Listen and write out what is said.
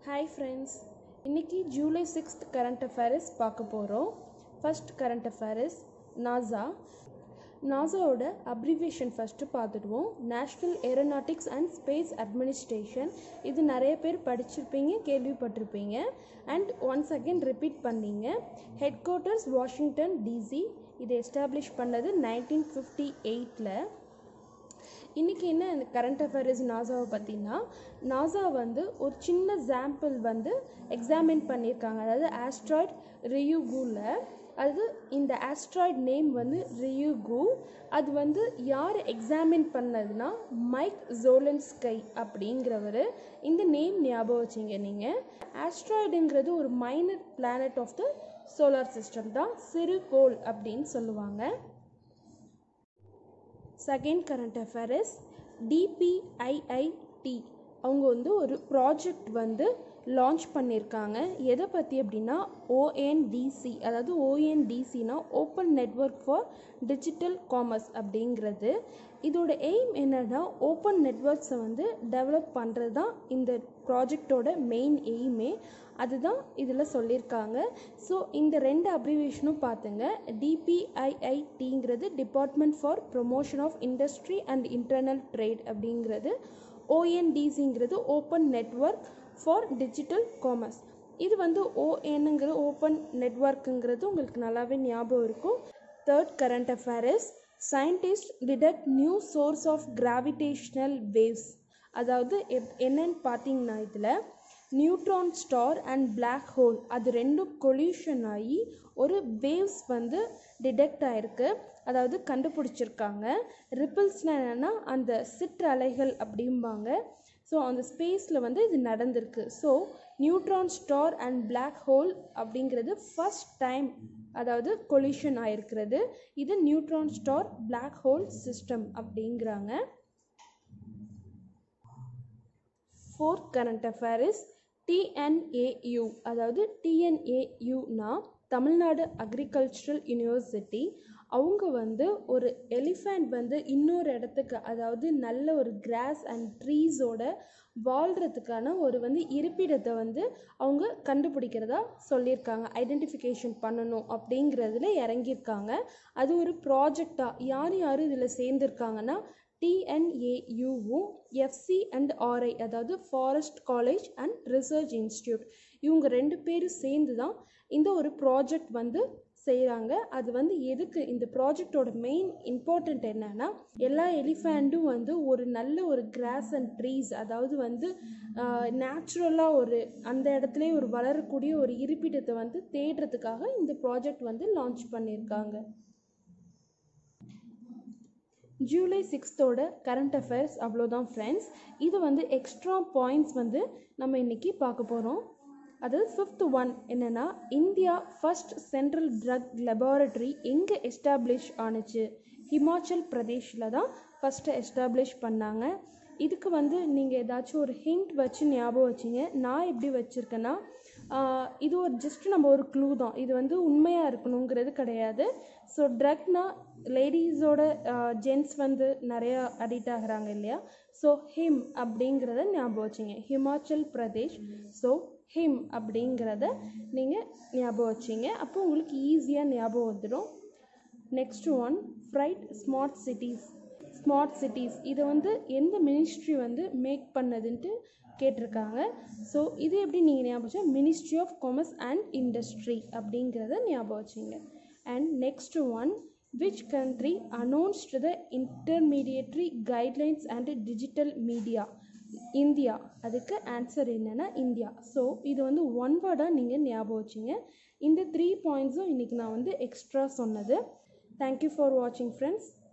hi friends இன்னைக்கு July sixth current affairs பார்க்க போகிறோம் ஃபர்ஸ்ட் கரண்ட் அஃபேர்ஸ் நாசா நாசாவோட அப்ரிவியேஷன் ஃபஸ்ட்டு பார்த்துடுவோம் national aeronautics and space administration இது நிறைய பேர் படிச்சிருப்பீங்க கேள்விப்பட்டிருப்பீங்க அண்ட் ஒன்ஸ் அகெயின் ரிப்பீட் பண்ணீங்க ஹெட் குவார்ட்டர்ஸ் வாஷிங்டன் டிசி இதை எஸ்டாப்ளிஷ் பண்ணது நைன்டீன் ஃபிஃப்டி எயிட்டில் இன்றைக்கி என்ன இந்த கரண்ட் அஃபேர்ஸ் நாசாவை பற்றினா நாசா வந்து ஒரு சின்ன சாம்பிள் வந்து எக்ஸாமின் பண்ணியிருக்காங்க அதாவது ஆஸ்ட்ராய்ட் ரியூகூவில் அது இந்த ஆஸ்ட்ராய்ட் நேம் வந்து ரியூகு அது வந்து யார் எக்ஸாமின் பண்ணதுன்னா மைக் ஜோலன்ஸ்கை அப்படிங்கிறவர் இந்த நேம் ஞாபகம் வச்சிங்க நீங்கள் ஆஸ்ட்ராய்டுங்கிறது ஒரு minor planet of the solar system தான் சிறு கோள் அப்படின்னு சொல்லுவாங்க செகண்ட் கரண்ட் அஃபேர்ஸ் டிபிஐஐடி அவங்க வந்து ஒரு ப்ராஜெக்ட் வந்து லான்ச் பண்ணியிருக்காங்க எதை பற்றி அப்படின்னா ஓஎன்டிசி அதாவது ஓஎன்டிசினா open network for digital commerce அப்படிங்கிறது இதோட எய்ம் என்னன்னா ஓப்பன் நெட்ஒர்க்ஸை வந்து டெவலப் பண்ணுறது தான் இந்த ப்ராஜெக்டோட மெயின் எய்மே அதுதான் இதில் சொல்லியிருக்காங்க ஸோ இந்த ரெண்டு அப்ரிவேஷனும் பார்த்துங்க டிபிஐஐடிங்கிறது department for promotion of industry and internal trade அப்படிங்கிறது ஓஎன்டிசிங்கிறது open network for digital commerce இது வந்து ஓஎன்னுங்கிற ஓப்பன் நெட்ஒர்க்குங்கிறது உங்களுக்கு நல்லாவே ஞாபகம் இருக்கும் third current affairs scientist detect new source of gravitational waves அதாவது எப் என்னன்னு பார்த்தீங்கன்னா இதில் neutron star and black hole அது ரெண்டும் கொல்யூஷன் ஆகி ஒரு வேவ்ஸ் வந்து டிடெக்ட் ஆகிருக்கு அதாவது கண்டுபிடிச்சிருக்காங்க ரிப்பிள்ஸ்னால் என்னென்னா அந்த சிற்றலைகள் அப்படிம்பாங்க ஸோ அந்த ஸ்பேஸில் வந்து இது நடந்திருக்கு so neutron star and black hole அப்படிங்கிறது ஃபஸ்ட் டைம் அதாவது கொலிஷன் ஆயிருக்கிறது இது neutron star black hole system அப்படிங்கிறாங்க fourth current affair is TNAU அதாவது டிஎன்ஏயுனா தமிழ்நாடு அக்ரிகல்ச்சரல் யூனிவர்சிட்டி அவங்க வந்து ஒரு எலிஃபண்ட் வந்து இன்னொரு இடத்துக்கு அதாவது நல்ல ஒரு கிராஸ் அண்ட் ட்ரீஸோட வாழ்கிறதுக்கான ஒரு வந்து இருப்பிடத்தை வந்து அவங்க கண்டுபிடிக்கிறதா சொல்லியிருக்காங்க ஐடென்டிஃபிகேஷன் பண்ணணும் அப்படிங்கிறதுல இறங்கியிருக்காங்க அது ஒரு ப்ராஜெக்டாக யார் யார் இதில் சேர்ந்துருக்காங்கன்னா டிஎன்ஏயுவும் எஃப்சி அண்ட் ஆர்ஐ அதாவது forest college and research institute இவங்க ரெண்டு பேரும் சேர்ந்து தான் இந்த ஒரு ப்ராஜெக்ட் வந்து செய்கிறாங்க அது வந்து எதுக்கு இந்த ப்ராஜெக்டோட மெயின் இம்பார்ட்டண்ட் என்னன்னா எல்லா எலிஃபேண்ட்டும் வந்து ஒரு நல்ல ஒரு கிராஸ் அண்ட் ட்ரீஸ் அதாவது வந்து நேச்சுரலாக ஒரு அந்த இடத்துல ஒரு வளரக்கூடிய ஒரு இருப்பிடத்தை வந்து தேடுறதுக்காக இந்த ப்ராஜெக்ட் வந்து லான்ச் பண்ணியிருக்காங்க ஜூலை சிக்ஸ்த்தோட கரண்ட் அஃபேர்ஸ் அவ்வளோதான் ஃப்ரெண்ட்ஸ் இது வந்து எக்ஸ்ட்ரா பாயிண்ட்ஸ் வந்து நம்ம இன்றைக்கி பார்க்க போகிறோம் அதாவது ஃபிஃப்த் ஒன் என்னென்னா India first central drug laboratory எங்கே எஸ்டாப்ளிஷ் ஆணுச்சு ஹிமாச்சல் பிரதேஷில் தான் ஃபஸ்ட்டு எஸ்டாப்ளிஷ் பண்ணாங்க இதுக்கு வந்து நீங்கள் ஏதாச்சும் ஒரு ஹிண்ட் வச்சு ஞாபகம் வச்சிங்க நான் எப்படி வச்சுருக்கேன்னா இது ஒரு ஜஸ்ட் நம்ம ஒரு க்ளூ தான் இது வந்து உண்மையாக இருக்கணுங்கிறது கிடையாது ஸோ ட்ரக்னா லேடிஸோட ஜென்ட்ஸ் வந்து நிறையா அடிக்ட் ஆகிறாங்க இல்லையா ஸோ ஹிம் அப்படிங்கிறத ஞாபகம் வச்சிங்க ஹிமாச்சல் பிரதேஷ் ஸோ ஹிம் அப்படிங்கிறத நீங்கள் ஞாபகம் வச்சிங்க அப்போ உங்களுக்கு ஈஸியாக ஞாபகம் வந்துடும் நெக்ஸ்ட் ஒன் ஃப்ரைட் ஸ்மார்ட் சிட்டிஸ் ஸ்மார்ட் சிட்டிஸ் இதை வந்து எந்த மினிஸ்ட்ரி வந்து மேக் பண்ணதுன்ட்டு கேட்டிருக்காங்க ஸோ இது எப்படி நீங்கள் ஞாபகம் வச்சா ministry of commerce and industry அப்படிங்கிறத ஞாபகம் வச்சிங்க and next one which country announced the intermediary guidelines and digital media India அதுக்கு ஆன்சர் என்னென்னா இந்தியா ஸோ இது வந்து ஒன் வேர்டாக நீங்கள் ஞாபகம் வச்சிங்க இந்த த்ரீ பாயிண்ட்ஸும் இன்றைக்கி நான் வந்து எக்ஸ்ட்ரா சொன்னது தேங்க்யூ ஃபார் வாட்சிங் ஃப்ரெண்ட்ஸ்